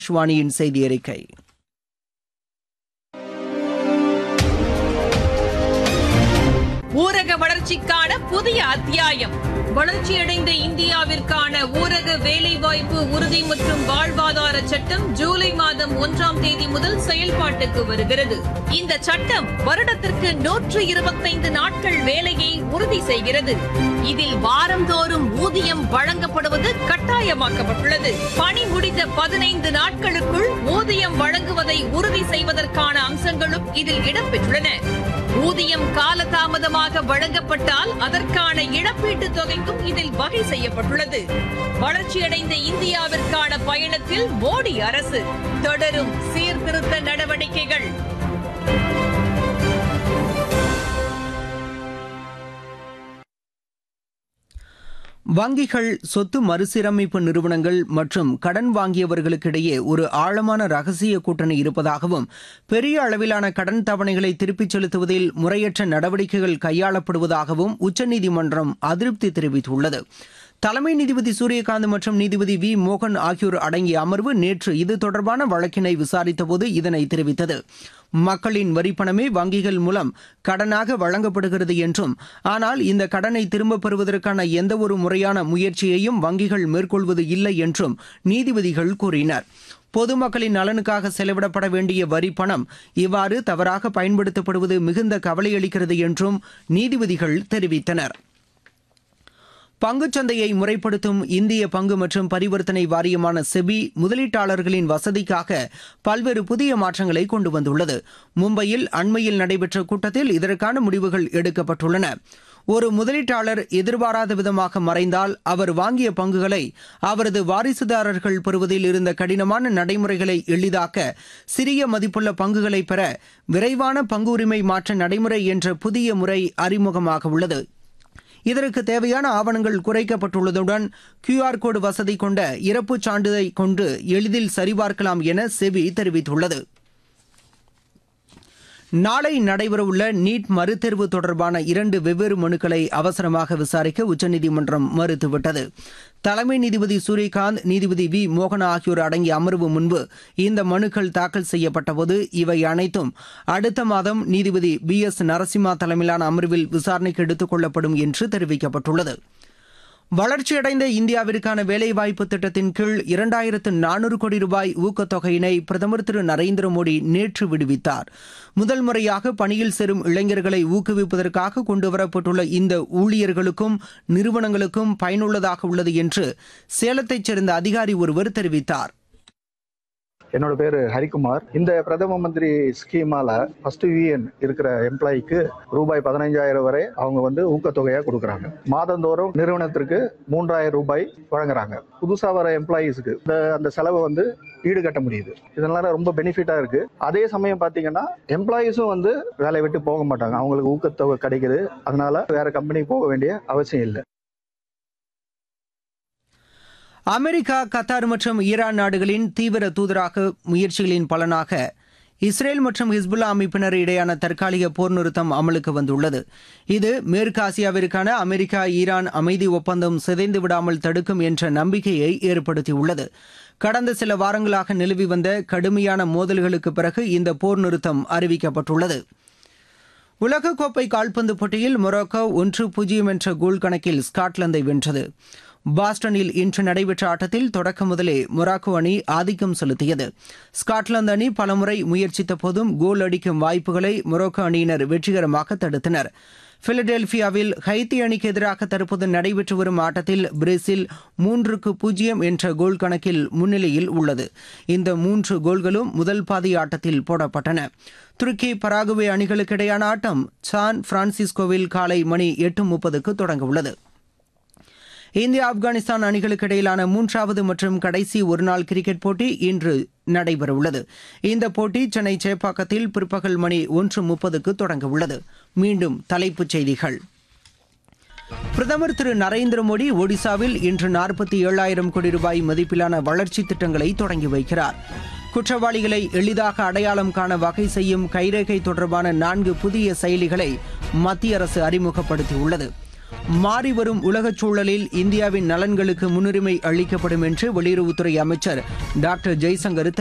ஆகாஷ்வாணியின் செய்தி அறிக்கை ஊரக வளர்ச்சிக்கான புதிய அத்தியாயம் வளர்ச்சியடைந்த இந்தியாவிற்கான ஊரக வேலைவாய்ப்பு உறுதி மற்றும் வாழ்வாதார சட்டம் ஜூலை மாதம் ஒன்றாம் தேதி முதல் செயல்பாட்டுக்கு வருகிறது இந்த சட்டம் வருடத்திற்கு நூற்று இருபத்தைந்து நாட்கள் வேலையை உறுதி செய்கிறது இதில் வாரந்தோறும் ஊதியம் வழங்கப்படுவது கட்டாயமாக்கப்பட்டுள்ளது பணி முடிந்த பதினைந்து நாட்களுக்குள் ஊதியம் வழங்குவதை உறுதி செய்வதற்கான அம்சங்களும் இதில் இடம்பெற்றுள்ளன ஊதியம் காலதாமதமாக வழங்கப்பட்டால் அதற்கான இழப்பீட்டுத் தொகைக்கும் இதில் வகை செய்யப்பட்டுள்ளது வளர்ச்சியடைந்த இந்தியாவிற்கான பயணத்தில் மோடி அரசு தொடரும் சீர்திருத்த நடவடிக்கைகள் வங்கிகள் சொத்து மறுசீரமைப்பு நிறுவனங்கள் மற்றும் கடன் வாங்கியவர்களுக்கிடையே ஒரு ஆழமான ரகசிய கூட்டணி இருப்பதாகவும் பெரிய அளவிலான கடன் தவணைகளை திருப்பிச் செலுத்துவதில் முறையற்ற நடவடிக்கைகள் கையாளப்படுவதாகவும் உச்சநீதிமன்றம் அதிருப்தி தெரிவித்துள்ளது தலைமை நீதிபதி சூரியகாந்த் மற்றும் நீதிபதி வி மோகன் ஆகியோர் அடங்கிய அமர்வு நேற்று இது தொடர்பான வழக்கினை விசாரித்தபோது இதனை தெரிவித்தது மக்களின் வரிப்பணமே வங்கிகள் மூலம் கடனாக வழங்கப்படுகிறது என்றும் ஆனால் இந்த கடனை திரும்பப் பெறுவதற்கான எந்தவொரு முறையான முயற்சியையும் வங்கிகள் மேற்கொள்வது இல்லை என்றும் நீதிபதிகள் கூறினர் பொதுமக்களின் நலனுக்காக செலவிடப்பட வேண்டிய வரி பணம் இவ்வாறு தவறாக பயன்படுத்தப்படுவது மிகுந்த கவலையளிக்கிறது என்றும் நீதிபதிகள் தெரிவித்தனர் பங்குச்சந்தையை முறைப்படுத்தும் இந்திய பங்கு மற்றும் பரிவர்த்தனை வாரியமான செபி முதலீட்டாளர்களின் வசதிக்காக பல்வேறு புதிய மாற்றங்களை கொண்டு வந்துள்ளது மும்பையில் அண்மையில் நடைபெற்ற கூட்டத்தில் இதற்கான முடிவுகள் எடுக்கப்பட்டுள்ளன ஒரு முதலீட்டாளர் எதிர்பாராத விதமாக மறைந்தால் அவர் வாங்கிய பங்குகளை அவரது வாரிசுதாரர்கள் பெறுவதில் இருந்த கடினமான நடைமுறைகளை எளிதாக்க சிறிய மதிப்புள்ள பங்குகளை பெற விரைவான பங்கு உரிமை மாற்ற நடைமுறை என்ற புதிய முறை அறிமுகமாக உள்ளது இதற்கு தேவையான ஆவணங்கள் குறைக்கப்பட்டுள்ளதுடன் கியூஆர் கோடு வசதி கொண்ட இறப்புச் சான்றிதழை கொண்டு எளிதில் சரிபார்க்கலாம் என செபி தெரிவித்துள்ளது நாளை நடைபெறவுள்ள நீட் மறுதேர்வு தொடர்பான இரண்டு வெவ்வேறு மனுக்களை அவசரமாக விசாரிக்க உச்சநீதிமன்றம் மறுத்துவிட்டது தலைமை நீதிபதி சூரியகாந்த் நீதிபதி வி மோகனா ஆகியோர் அடங்கிய அமர்வு முன்பு இந்த மனுக்கள் தாக்கல் செய்யப்பட்டபோது இவை அனைத்தும் அடுத்த மாதம் நீதிபதி பி எஸ் நரசிம்மா தலைமையிலான அமர்வில் விசாரணைக்கு எடுத்துக் கொள்ளப்படும் என்று தெரிவிக்கப்பட்டுள்ளது வளர்ச்சியடைந்த இந்தியாவிற்கான வேலைவாய்ப்பு திட்டத்தின் கீழ் இரண்டாயிரத்து நானூறு கோடி ரூபாய் ஊக்கத்தொகையினை பிரதமர் திரு நரேந்திர மோடி நேற்று விடுவித்தார் முதல் முறையாக பணியில் சேரும் இளைஞர்களை ஊக்குவிப்பதற்காக கொண்டுவரப்பட்டுள்ள இந்த ஊழியர்களுக்கும் நிறுவனங்களுக்கும் பயனுள்ளதாக உள்ளது என்று சேலத்தைச் சேர்ந்த அதிகாரி ஒருவர் தெரிவித்தார் என்னோட பேரு ஹரிக்குமார் இந்த பிரதம மந்திரி ஸ்கீமால ஃபர்ஸ்ட் யூஎன் இருக்கிற எம்ப்ளாய்க்கு ரூபாய் பதினைஞ்சாயிரம் வரை அவங்க வந்து ஊக்கத்தொகையா கொடுக்குறாங்க மாதந்தோறும் நிறுவனத்திற்கு மூன்றாயிரம் ரூபாய் வழங்குறாங்க புதுசா வர எம்ப்ளாயீஸ்க்கு இந்த அந்த செலவை வந்து ஈடுகட்ட முடியுது இதனால ரொம்ப பெனிஃபிட்டா இருக்கு அதே சமயம் பாத்தீங்கன்னா எம்ப்ளாயீஸும் வந்து வேலையை விட்டு போக மாட்டாங்க அவங்களுக்கு ஊக்கத்தொகை கிடைக்குது அதனால வேற கம்பெனி போக வேண்டிய அவசியம் இல்லை அமெரிக்கா கத்தார் மற்றும் ஈரான் நாடுகளின் தீவிர தூதராக முயற்சிகளின் பலனாக இஸ்ரேல் மற்றும் ஹிஸ்புல்லா அமைப்பினர் இடையான தற்காலிக போர் நிறுத்தம் அமலுக்கு வந்துள்ளது இது மேற்கு ஆசியாவிற்கான அமெரிக்கா ஈரான் அமைதி ஒப்பந்தம் சிதைந்து விடாமல் தடுக்கும் என்ற நம்பிக்கையை ஏற்படுத்தியுள்ளது கடந்த சில வாரங்களாக நிலவி வந்த கடுமையான மோதல்களுக்கு பிறகு இந்த போர் நிறுத்தம் அறிவிக்கப்பட்டுள்ளது உலகக்கோப்பை கால்பந்து போட்டியில் மொரோக்கோ ஒன்று பூஜ்ஜியம் என்ற கோல் கணக்கில் ஸ்காட்லாந்தை வென்றது பாஸ்டனில் இன்று நடைபெற்ற ஆட்டத்தில் தொடக்க முதலே மொராக்கோ அணி ஆதிக்கம் செலுத்தியது ஸ்காட்லாந்து அணி பலமுறை முயற்சித்த போதும் கோல் அடிக்கும் வாய்ப்புகளை மொரோக்கோ அணியினர் வெற்றிகரமாக தடுத்தனர் பிலடெல்பியாவில் ஹைத்தி அணிக்கு எதிராக தற்போது நடைபெற்று வரும் ஆட்டத்தில் பிரேசில் மூன்றுக்கு பூஜ்ஜியம் என்ற கோல் கணக்கில் முன்னிலையில் உள்ளது இந்த மூன்று கோல்களும் முதல் பாதி ஆட்டத்தில் போடப்பட்டன துருக்கி பராகுவே அணிகளுக்கு இடையான ஆட்டம் சான் பிரான்சிஸ்கோவில் காலை மணி எட்டு முப்பதுக்கு தொடங்க உள்ளது இந்தியா ஆப்கானிஸ்தான் அணிகளுக்கு இடையிலான மூன்றாவது மற்றும் கடைசி ஒருநாள் கிரிக்கெட் போட்டி இன்று நடைபெறவுள்ளது இந்த போட்டி சென்னை சேப்பாக்கத்தில் பிற்பகல் மணி ஒன்று முப்பதுக்கு தொடங்க உள்ளது மீண்டும் தலைப்புச் செய்திகள் பிரதமர் திரு நரேந்திர மோடி ஒடிசாவில் இன்று நாற்பத்தி ஏழாயிரம் கோடி ரூபாய் மதிப்பிலான வளர்ச்சி திட்டங்களை தொடங்கி வைக்கிறார் குற்றவாளிகளை எளிதாக அடையாளம் காண வகை செய்யும் கைரேகை தொடர்பான நான்கு புதிய செயலிகளை மத்திய அரசு அறிமுகப்படுத்தியுள்ளது மாறிவரும் உலகச் சூழலில் இந்தியாவின் நலன்களுக்கு முன்னுரிமை அளிக்கப்படும் என்று வெளியுறவுத்துறை அமைச்சர் டாக்டர் ஜெய்சங்கர்